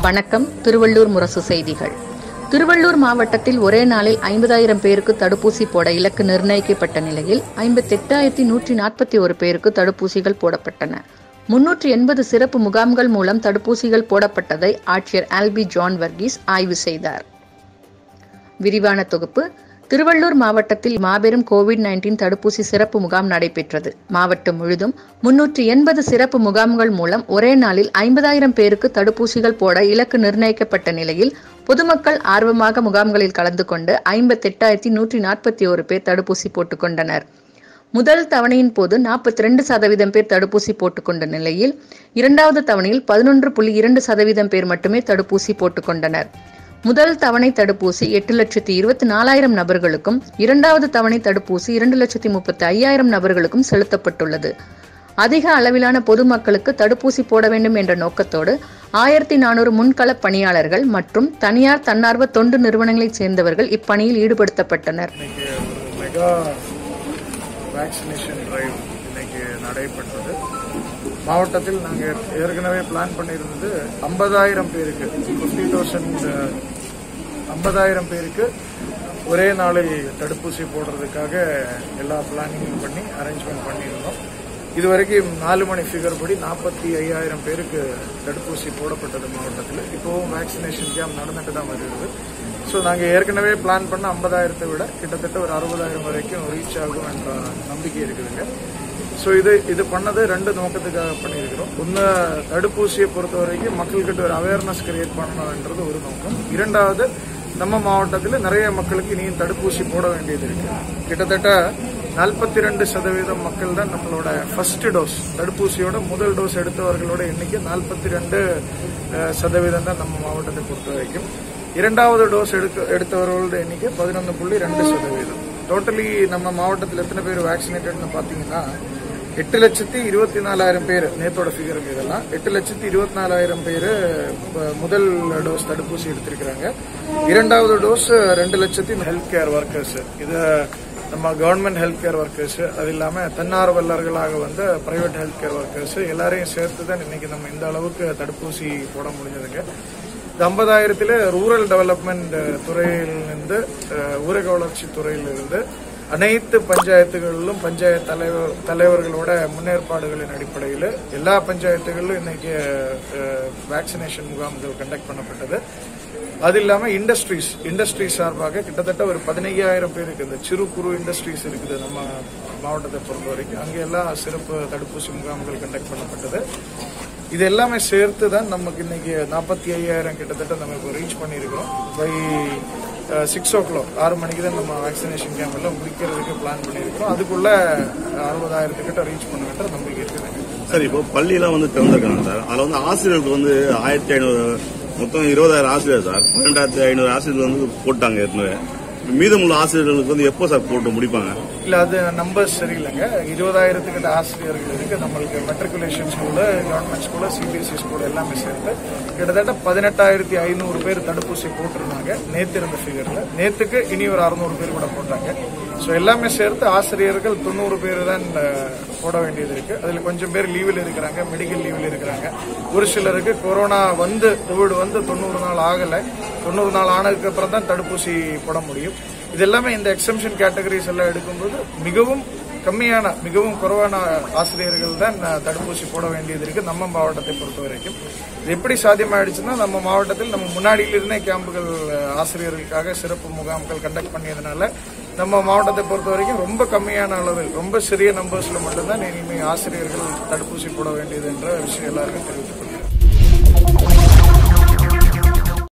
வணக்கம் திருவள்ளூர் முரசு செய்திகள் திருவள்ளூர் மாவட்டத்தில் ஒரே நாளில் ஐம்பதாயிரம் பேருக்கு தடுப்பூசி போட இலக்கு நிர்ணயிக்கப்பட்ட நிலையில் ஐம்பத்தெட்டாயிரத்தி நூற்றி நாற்பத்தி ஒரு பேருக்கு தடுப்பூசிகள் போடப்பட்டன முன்னூற்றி எண்பது சிறப்பு முகாம்கள் மூலம் தடுப்பூசிகள் போடப்பட்டதை ஆட்சியர் ஆல்பி ஜான் வர்கீஸ் ஆய்வு செய்தார் விரிவான தொகுப்பு திருவள்ளூர் மாவட்டத்தில் மாபெரும் கோவிட் நைன்டீன் தடுப்பூசி சிறப்பு முகாம் நடைபெற்றது மாவட்டம் முழுதும் முன்னூற்றி எண்பது சிறப்பு முகாம்கள் மூலம் ஒரே நாளில் ஐம்பதாயிரம் பேருக்கு தடுப்பூசிகள் போட இலக்கு நிர்ணயிக்கப்பட்ட நிலையில் பொதுமக்கள் ஆர்வமாக முகாம்களில் கலந்து கொண்டு ஐம்பத்தெட்டாயிரத்தி நூற்றி நாற்பத்தி ஒரு பேர் தடுப்பூசி போட்டுக் கொண்டனர் முதல் தவணையின் போது நாற்பத்தி ரெண்டு சதவீதம் பேர் தடுப்பூசி போட்டுக்கொண்ட நிலையில் இரண்டாவது தவணையில் பதினொன்று புள்ளி இரண்டு சதவீதம் பேர் மட்டுமே தடுப்பூசி போட்டுக்கொண்டனர் முதல் தவணை தடுப்பூசி எட்டு லட்சத்தி இருபத்தி நாலாயிரம் நபர்களுக்கும் இரண்டாவது தவணை தடுப்பூசி இரண்டு லட்சத்தி முப்பத்தி ஐயாயிரம் நபர்களுக்கும் செலுத்தப்பட்டுள்ளது அதிக அளவிலான பொதுமக்களுக்கு தடுப்பூசி போட வேண்டும் என்ற நோக்கத்தோடு ஆயிரத்தி நானூறு முன்களப் பணியாளர்கள் மற்றும் தனியார் தன்னார்வ தொண்டு நிறுவனங்களைச் சேர்ந்தவர்கள் இப்பணியில் ஈடுபடுத்தப்பட்டனர் இன்னைக்கு ஒரு மெகா வேக்சினேஷன் டிரைவ் இன்னைக்கு நடைபெற்றது மாவட்டத்தில் நாங்கள் ஏற்கனவே பிளான் பண்ணியிருந்தது ஐம்பதாயிரம் பேருக்கு ஃபிஃப்டி தௌசண்ட் ஐம்பதாயிரம் பேருக்கு ஒரே நாளில் தடுப்பூசி போடுறதுக்காக எல்லா பிளானிங்கும் பண்ணி அரேஞ்ச்மெண்ட் பண்ணியிருந்தோம் இதுவரைக்கும் நாலு மணி ஃபிகர் படி நாற்பத்தி ஐயாயிரம் பேருக்கு தடுப்பூசி போடப்பட்டது மாவட்டத்தில் இப்போவும் வேக்சினேஷன் கேம்ப் நடந்துட்டு தான் வருகிறது ஸோ நாங்கள் ஏற்கனவே பிளான் பண்ண ஐம்பதாயிரத்தை விட கிட்டத்தட்ட ஒரு அறுபதாயிரம் வரைக்கும் ரீச் ஆகும் என்ற நம்பிக்கை இருக்குதுங்க ஸோ இது இது பண்ணது ரெண்டு நோக்கத்துக்காக பண்ணியிருக்கிறோம் ஒன்று தடுப்பூசியை பொறுத்த வரைக்கும் மக்கள்கிட்ட ஒரு அவேர்னஸ் கிரியேட் பண்ணணுன்றது ஒரு நோக்கம் இரண்டாவது நம்ம மாவட்டத்தில் நிறைய மக்களுக்கு இனியும் தடுப்பூசி போட வேண்டியது இருக்கு கிட்டத்தட்ட நாற்பத்தி ரெண்டு சதவீதம் மக்கள் தான் நம்மளோட ஃபர்ஸ்ட் டோஸ் தடுப்பூசியோட முதல் டோஸ் எடுத்தவர்களோட எண்ணிக்கை நாற்பத்தி ரெண்டு சதவீதம் தான் நம்ம மாவட்டத்தை பொறுத்த வரைக்கும் இரண்டாவது டோஸ் எடுக்க எடுத்தவர்களோட எண்ணிக்கை பதினொன்று புள்ளி ரெண்டு சதவீதம் டோட்டலி நம்ம மாவட்டத்தில் எத்தனை பேர் வேக்சினேட்டட்னு பார்த்தீங்கன்னா எட்டு லட்சத்தி இருபத்தி நாலாயிரம் பேர் நேத்தோட ஃபிகருக்கு இதெல்லாம் எட்டு லட்சத்தி இருபத்தி நாலாயிரம் பேர் முதல் டோஸ் தடுப்பூசி எடுத்திருக்கிறாங்க இரண்டாவது டோஸ் ரெண்டு லட்சத்தி ஹெல்த் கேர் ஒர்க்கர்ஸ் இது நம்ம கவர்மெண்ட் ஹெல்த் கேர் ஒர்க்கர்ஸ் அது இல்லாம தன்னார்வலர்களாக வந்து பிரைவேட் ஹெல்த் கேர் ஒர்க்கர்ஸ் எல்லாரையும் சேர்த்து தான் இன்னைக்கு நம்ம இந்த அளவுக்கு தடுப்பூசி போட முடிஞ்சதுங்க இந்த ஐம்பதாயிரத்துல ரூரல் டெவலப்மெண்ட் துறையிலிருந்து அஹ், ஊரக வளர்ச்சி துறையிலிருந்து அனைத்து பஞ்சாயத்துகளிலும் பஞ்சாயத்து தலைவர் தலைவர்களோட முன்னேற்பாடுகளின் அடிப்படையில் எல்லா பஞ்சாயத்துகளிலும் இன்னைக்கு வேக்சினேஷன் முகாம்கள் கண்டக்ட் பண்ணப்பட்டது அது இல்லாம இண்டஸ்ட்ரீஸ் இண்டஸ்ட்ரீஸ் சார்பாக கிட்டத்தட்ட ஒரு பதினையாயிரம் பேருக்கு இந்த சிறு குறு இண்டஸ்ட்ரீஸ் இருக்குது நம்ம மாவட்டத்தை பொறுத்த வரைக்கும் அங்கே எல்லாம் சிறப்பு தடுப்பூசி முகாம்கள் கண்டக்ட் பண்ணப்பட்டது இது எல்லாமே சேர்த்து தான் நமக்கு இன்னைக்கு நாற்பத்தி ஐயாயிரம் கிட்டத்தட்ட நம்ம இப்போ ரீச் பண்ணியிருக்கிறோம் பை சிக்ஸ் ஓ கிளாக் ஆறு மணிக்கு தான் நம்ம வேக்சினேஷன் கேம்ப் எல்லாம் முடிக்கிறதுக்கு பிளான் பண்ணியிருக்கிறோம் அதுக்குள்ள அறுபதாயிரத்துக்கிட்ட ரீச் பண்ணுவேன்ற நம்பிக்கை இருக்குது சார் இப்போ பள்ளியெல்லாம் வந்து திறந்திருக்காங்க சார் அதுல வந்து ஆசிரியர்களுக்கு வந்து ஆயிரத்தி ஐநூறு மொத்தம் இருபதாயிரம் ஆசிரியர் சார் பன்னெண்டாயிரத்தி ஐநூறு ஆசிரியர்கள் வந்து போட்டாங்க ஏற்கனவே மீதமுள்ள ஆசிரியர்களுக்கு வந்து எப்போ சார் போட்டு முடிப்பாங்க இல்ல அது நம்பர்ஸ் சரியில்லைங்க இருபதாயிரத்துக்கிட்ட ஆசிரியர்கள் இருக்கு நம்மளுக்கு matriculation school government school CBSE school எல்லாமே சேர்த்து கிட்டத்தட்ட பதினெட்டாயிரத்தி ஐநூறு பேர் தடுப்பூசி போட்டிருந்தாங்க நேத்து இருந்த ஃபிகர்ல நேத்துக்கு இனி ஒரு அறுநூறு பேர் கூட போட்டாங்க ஸோ எல்லாமே சேர்த்து ஆசிரியர்கள் தொண்ணூறு பேர் தான் அஹ், போட வேண்டியது இருக்கு அதுல கொஞ்சம் பேர் லீவில் இருக்கிறாங்க மெடிக்கல் லீவில் இருக்கிறாங்க ஒரு சிலருக்கு கொரோனா வந்து கோவிட் வந்து தொண்ணூறு நாள் ஆகல தொண்ணூறு நாள் ஆனதுக்கு அப்புறம் தான் தடுப்பூசி போட முடியும் இது எல்லாமே இந்த எக்ஸம்ஷன் கேட்டகரிஸ் எல்லாம் எடுக்கும்போது மிகவும் கம்மியான மிகவும் குறைவான ஆசிரியர்கள் தான் அஹ், தடுப்பூசி போட வேண்டியது இருக்கு நம்ம மாவட்டத்தை பொறுத்த வரைக்கும் இது எப்படி சாத்தியமாயிடுச்சுன்னா நம்ம மாவட்டத்தில் நம்ம முன்னாடியிலிருந்தே கேம்புகள் அஹ், ஆசிரியர்களுக்காக சிறப்பு முகாம்கள் கண்டக்ட் பண்ணியதுனால நம்ம மாவட்டத்தை பொறுத்த வரைக்கும் ரொம்ப கம்மியான அளவில் ரொம்ப சிறிய நம்பர்ஸ்ல மட்டும்தான் இனிமே ஆசிரியர்கள் தடுப்பூசி போட வேண்டியது என்ற விஷயம் எல்லாருக்கும் தெரிவித்துக் கொள்கிறேன்